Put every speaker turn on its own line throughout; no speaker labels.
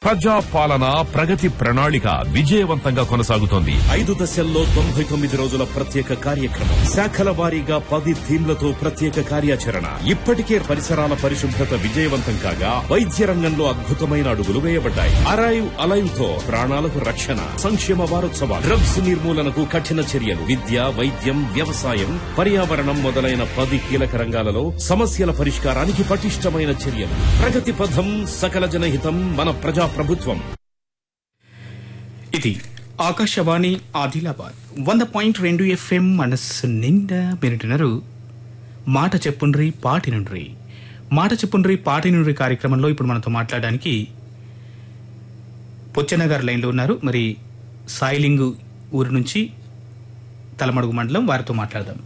ప్రజా పాలన ప్రగతి ప్రణాళిక విజయవంతంగా కొనసాగుతోంది
ఐదు దశల్లో తొంభై తొమ్మిది రోజుల ప్రత్యేక కార్యక్రమం శాఖల వారీగా పది థీమ్లతో ప్రత్యేక కార్యాచరణ ఇప్పటికే పరిసరాల పరిశుభ్రత విజయవంతం కాగా వైద్య రంగంలో అద్భుతమైన అడుగులు వేయబడ్డాయి అరైవ్ అలైవ్ తో ప్రాణాలకు రక్షణ సంక్షేమ వారోత్సవాలు డ్రగ్స్ నిర్మూలనకు కఠిన చర్యలు విద్య వైద్యం వ్యవసాయం పర్యావరణం మొదలైన పది కీలక రంగాలలో సమస్యల పరిష్కారానికి పటిష్టమైన చర్యలు ప్రగతి పథం సకల జనహితం మన ప్రజా ప్రభుత్వం
ఇది ఆకాశవాణి ఆదిలాబాద్ వంద పాయింట్ రెండు ఎఫ్ఎం మనస్సు నిండా మీరింటున్నారు మాట చెప్పుండ్రి పాటి నుండ్రి మాట చెప్పుండ్రి పాటి నుండ్రి కార్యక్రమంలో ఇప్పుడు మనతో మాట్లాడడానికి పొచ్చన్న గారు లైన్లో ఉన్నారు మరి సాయిలింగు ఊరు నుంచి తలమడుగు మండలం వారితో మాట్లాడదాం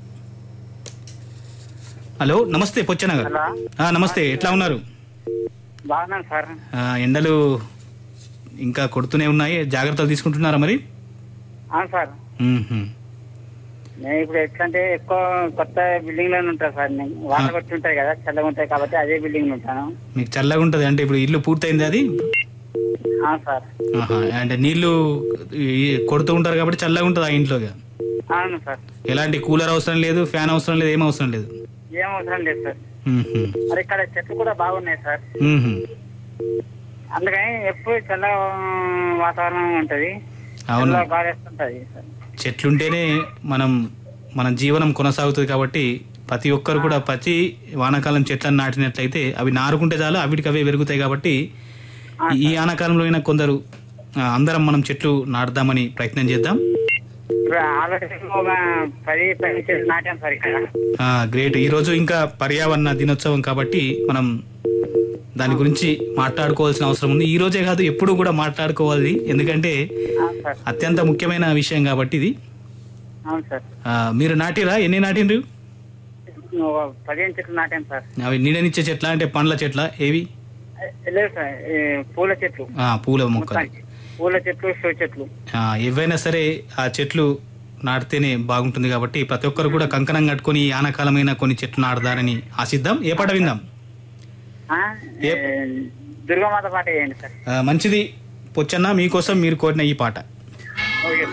హలో నమస్తే పొచ్చన్న గారు
హలో.
ఆ, నమస్తే ఎట్లా ఉన్నారు
బాగున్నాను సార్
ఆ, ఎండలు ఇంకా కొడుతూనే ఉన్నాయి జాగ్రత్తలు తీసుకుంటున్నారా మరి
అవును సార్
మ్మ్హ్మ్.
నేను ఇప్పుడు ఎట్లా అంటే ఎక్కువ కొత్త బిల్డింగ్ లోనే ఉంటాను సార్ నేను వాటర్ కొట్టి ఉంటాయి కదా చల్లగా ఉంటాయి కాబట్టి అదే బిల్డింగ్ లో ఉంటాను
మీకు చల్లగా ఉంటుంది అంటే ఇప్పుడు ఇల్లు పూర్తయింది అది
అవును సార్
ఆహా, అంటే నీళ్లు ఈ- కొడుతూ ఉంటారు కాబట్టి చల్లగా ఉంటుంది ఆ ఇంట్లో ఇక.
అవును సార్
ఎలాంటి కూలర్ అవసరం లేదు ఫ్యాన్ అవసరం లేదు ఏం అవసరం లేదు
ఏం అవసరం లేదు సార్
మ్మ్హ్మ్.
మరి ఇక్కడ చెట్లు కూడా బాగున్నాయి సార్
మ్మ్హ్మ్.
అందుకని ఎప్పుడు చల్ల వాతావరణం ఉంటది
అవును
చల్ల గాలి వస్తుంటది సార్
చెట్లుంటేనే మనం మన జీవనం కొనసాగుతుంది కాబట్టి ప్రతి ఒక్కరు కూడా ప్రతి వానాకాలం చెట్లను నాటినట్లయితే అవి నారుకుంటే చాలు అవిటికి అవే పెరుగుతాయి కాబట్టి ఈ వానాకాలంలో అయినా కొందరు ఆ, అందరం మనం చెట్లు నాటుదామని ప్రయత్నం చేద్దాం
ఇప్పుడు ఆల్రెడీ ఒక పది పది చెట్లు నాటాం సార్ ఇక్కడ
ఆ, గ్రేట్ ఈరోజు ఇంకా పర్యావరణ దినోత్సవం కాబట్టి మనం దాని గురించి మాట్లాడుకోవాల్సిన అవసరం ఉంది ఈ రోజే కాదు ఎప్పుడు కూడా మాట్లాడుకోవాలి ఎందుకంటే
అవును సార్
అత్యంత ముఖ్యమైన విషయం కాబట్టి ఇది
అవును సార్
ఆ, మీరు నాటిరా ఎన్ని నాటిండ్రు
ఒక పదిహేను చెట్లు నాటాం సార్
అవి నీడనిచ్చే చెట్ల అంటే పండ్ల చెట్ల ఏవి
లేదు సార్ ఈ పూల చెట్లు
ఆ, పూల మొక్కలు
మొత్తానికి. పూల చెట్లు షో చెట్లు
ఆ, ఏవైనా సరే ఆ చెట్లు నాటితేనే బాగుంటుంది కాబట్టి ప్రతి ఒక్కరు కూడా కంకణం కట్టుకొని ఈ ఆనకాలమైన కొన్ని చెట్లు నాటుదారని ఆశిద్దాం ఏ పాట విందాం
ఆ? ఏ, దుర్గామాత పాట వేయండి సార్
ఆ, మంచిది పొచ్చన్న మీకోసం మీరు కోరిన ఈ పాట
ఓకే